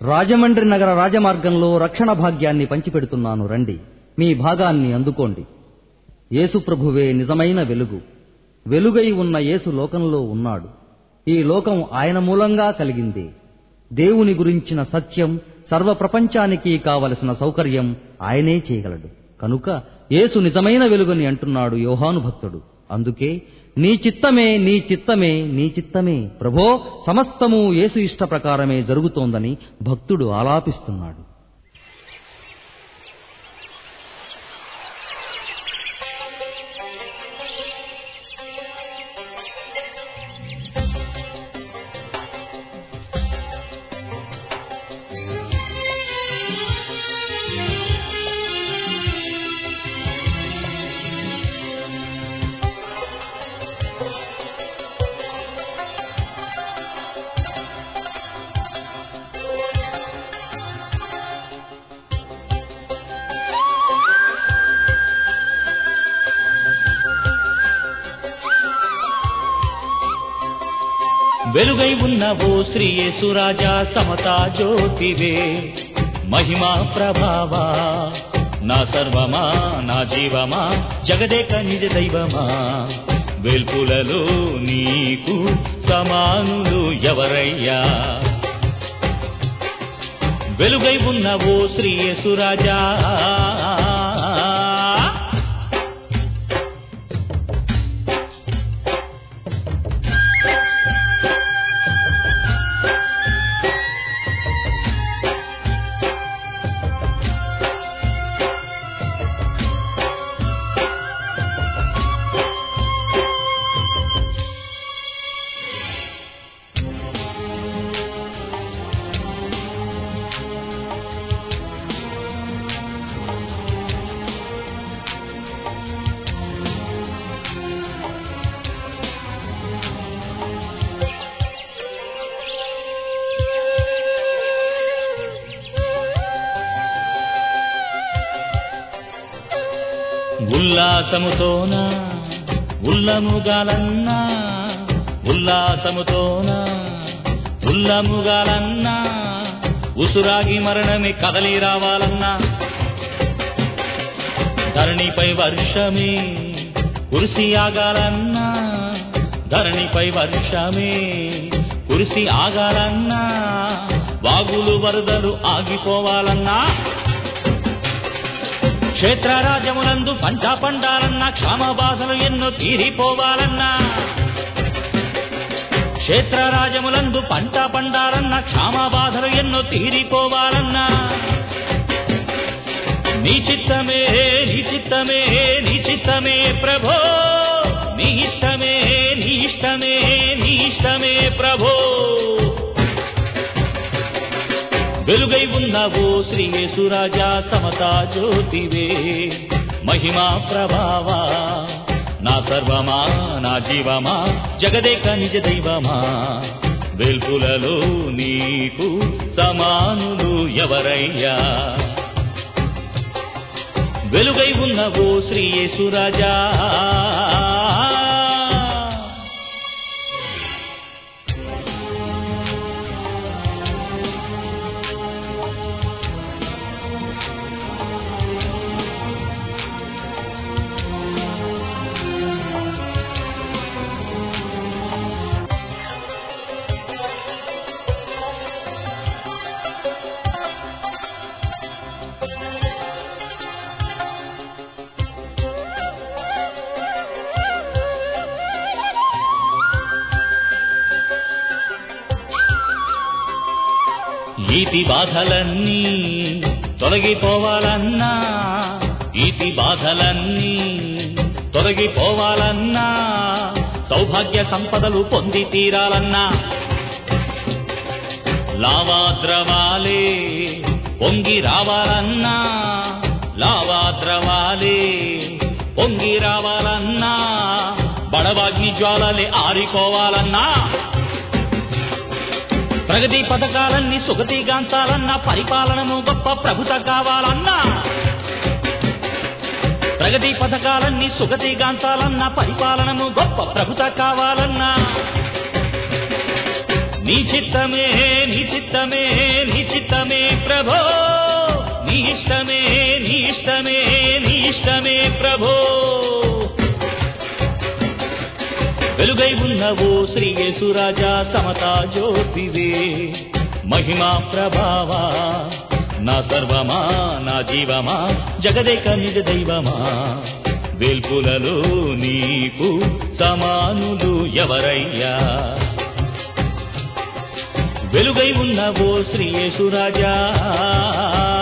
రాజమండ్రి నగర రాజమార్గంలో రక్షణ భాగ్యాన్ని పంచిపెడుతున్నాను రండి మీ భాగాన్ని అందుకోండి యేసు ప్రభువే నిజమైన వెలుగు వెలుగై ఉన్న యేసు లోకంలో ఉన్నాడు ఈ లోకం ఆయన మూలంగా కలిగింది దేవుని గురించిన సత్యం సర్వ ప్రపంచానికి కావలసిన సౌకర్యం ఆయనే చేయగలడు కనుక యేసు నిజమైన వెలుగుని అంటున్నాడు యోహాను భక్తుడు అందుకే నీ చిత్తమే నీ చిత్తమే నీ చిత్తమే ప్రభో సమస్తము యేసు ఇష్ట ప్రకారమే జరుగుతోందని భక్తుడు ఆలాపిస్తున్నాడు వెలుగై ఉన్న ఓ శ్రీ యేసురాజా సమతా జ్యోతివే మహిమా ప్రభావా నా సర్వమా నా జీవమా జగదేక నిజ దైవమా వెల్పులలో నీకు సమానులు ఎవరయ్యా వెలుగై ఉన్న ఓ శ్రీ యేసురాజా ఉల్లాసముతోన ఉల్లముగాలన్నా ఉల్లాసముతోన ఉల్లముగాలన్నా ఉసురాగి మరణమే కదలి రావాలన్నా ధరణిపై వర్షమే కురిసి ఆగాలన్నా ధరణిపై వర్షమే కురిసి ఆగాలన్నా వాగులు వరదలు ఆగిపోవాలన్నా క్షేత్రరాజములందు పంట పండాలన్నా క్షామబాధలు ఎన్నో తీరిపోవాలన్నా క్షేత్రరాజములందు పంట పండాలన్నా క్షామబాధలు ఎన్నో తీరిపోవాలన్నా నీ చిత్తమే నీ చిత్తమే నీ చిత్తమే ప్రభో నీ ఇష్టమే నీ ఇష్టమే నీ ఇష్టమే ప్రభో వెలుగై ఉన్నావో శ్రీ యేసురాజా సమతా జ్యోతివే మహిమా ప్రభావా నా సర్వమా నా జీవమా జగదేక నిజ దైవమా వెల్పులలో నీకు సమానులు ఎవరయ్యా వెలుగై ఉన్నవో శ్రీ యేసురాజా ఈతి బాధలన్నీ తొలగిపోవాలన్నా ఈతి బాధలన్నీ తొలగిపోవాలన్నా సౌభాగ్య సంపదలు పొంది తీరాలన్నా లావాద్రవాలే పొంగి రావాలన్నా లావాద్రవాలే పొంగి రావాలన్నా బడవాగ్ని జ్వాలలే ఆరిపోవాలన్నా ప్రగతి పథకాలన్నీ సుగతిగాంచాలన్నా పరిపాలనము గొప్ప ప్రభుత కావాలన్నా ప్రగతి పథకాలన్నీ సుగతిగాంచాలన్నా పరిపాలనము గొప్ప ప్రభుత కావాలన్నా నీ చిత్తమే నీ చిత్తమే నీ చిత్తమే ప్రభో నీ ఇష్టమే నీ ఇష్టమే నీ ఇష్టమే ప్రభో వెలుగై ఉన్నవో శ్రీ యేసురాజా సమతా జ్యోతివే మహిమా ప్రభావా నా సర్వమా నా జీవమా జగదేక నిజ దైవమా వెల్పులలో నీకు సమానులు ఎవరయ్యా వెలుగై ఉన్నవో శ్రీ యేసురాజా